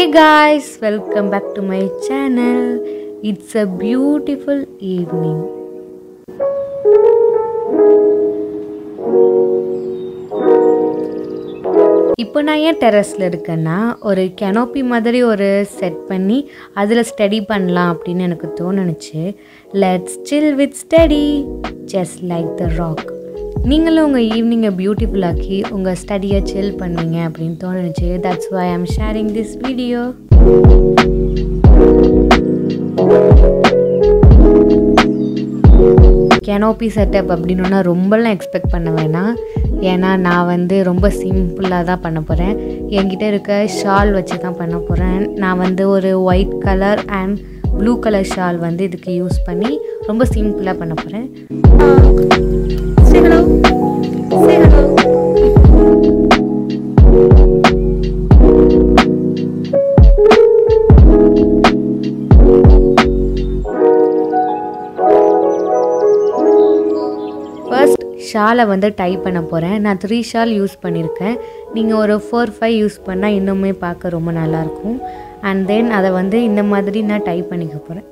Hey guys, welcome back to my channel. It's a beautiful evening. இப்போ நான் ஏன் டெரஸில் இருக்கேன்னா ஒரு கெனோப்பி மாதிரி ஒரு செட் பண்ணி அதில் ஸ்டடி பண்ணலாம் அப்படின்னு எனக்கு தோணுனுச்சு let's chill with study just like the rock நீங்களும் உங்கள் ஈவினிங்கை பியூட்டிஃபுல்லாக்கி உங்கள் ஸ்டடியை சில் பண்ணுவீங்க அப்படின்னு தோணுச்சு that's why I'm sharing this video canopy setup அப்படின்னா ரொம்பலாம் எக்ஸ்பெக்ட் பண்ண வேணாம் ஏன்னா நான் வந்து ரொம்ப சிம்பிளாக தான் பண்ண போகிறேன் என்கிட்ட இருக்க ஷால் வச்சு தான் பண்ண போகிறேன் நான் வந்து ஒரு white colour and blue colour shawl வந்து இதுக்கு யூஸ் பண்ணி ரொம்ப சிம்பிளாக பண்ண போகிறேன் ஃபர்ஸ்ட் ஷாலை வந்து டை பண்ண போகிறேன் நான் த்ரீ ஷால் யூஸ் பண்ணியிருக்கேன் நீங்கள் ஒரு ஃபோர் ஃபைவ் யூஸ் பண்ணால் இன்னுமே பார்க்க ரொம்ப நல்லாயிருக்கும் அண்ட் தென் அதை வந்து இந்த மாதிரி நான் டை பண்ணிக்க போகிறேன்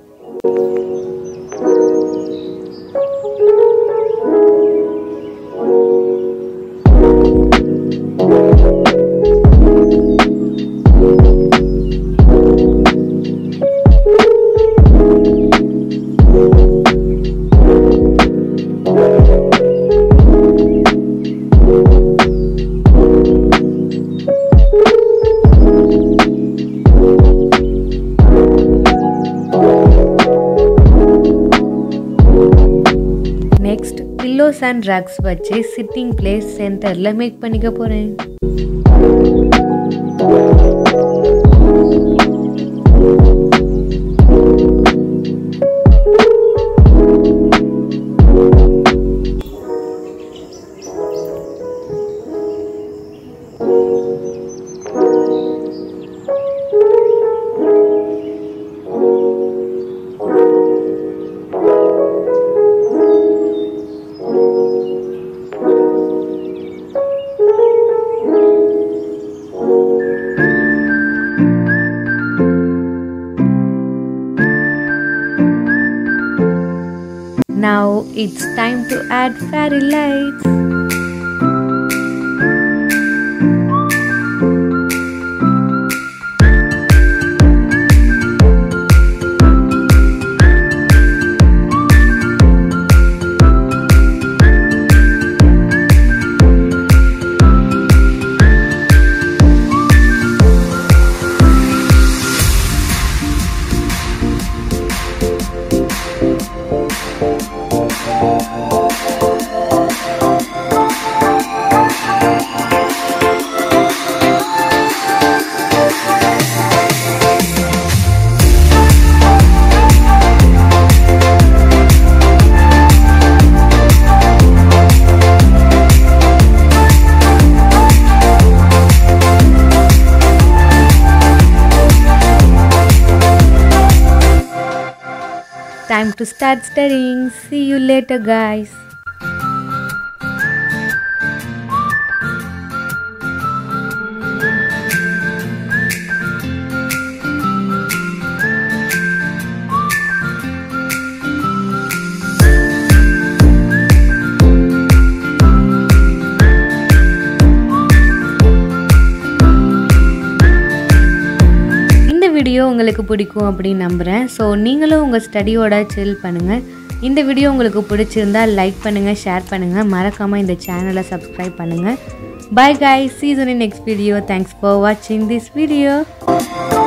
நெக்ஸ்ட் பில்லோஸ் அண்ட் ரக்ஸ் வச்சு சிட்டிங் பிளேஸ் சென்டரில் மேக் பண்ணிக்க போகிறேன் Now it's time to add fairy lights. Time to start studying. See you later, guys. இந்த வீடியோ உங்களுக்கு பிடிக்கும் அப்படின்னு நம்புகிறேன் ஸோ நீங்களும் உங்கள் ஸ்டடியோட சில் பண்ணுங்கள் இந்த வீடியோ உங்களுக்கு பிடிச்சிருந்தா லைக் பண்ணுங்கள் ஷேர் பண்ணுங்கள் மறக்காமல் இந்த சேனலை சப்ஸ்கிரைப் பண்ணுங்கள் bye guys see you in next video thanks for watching this video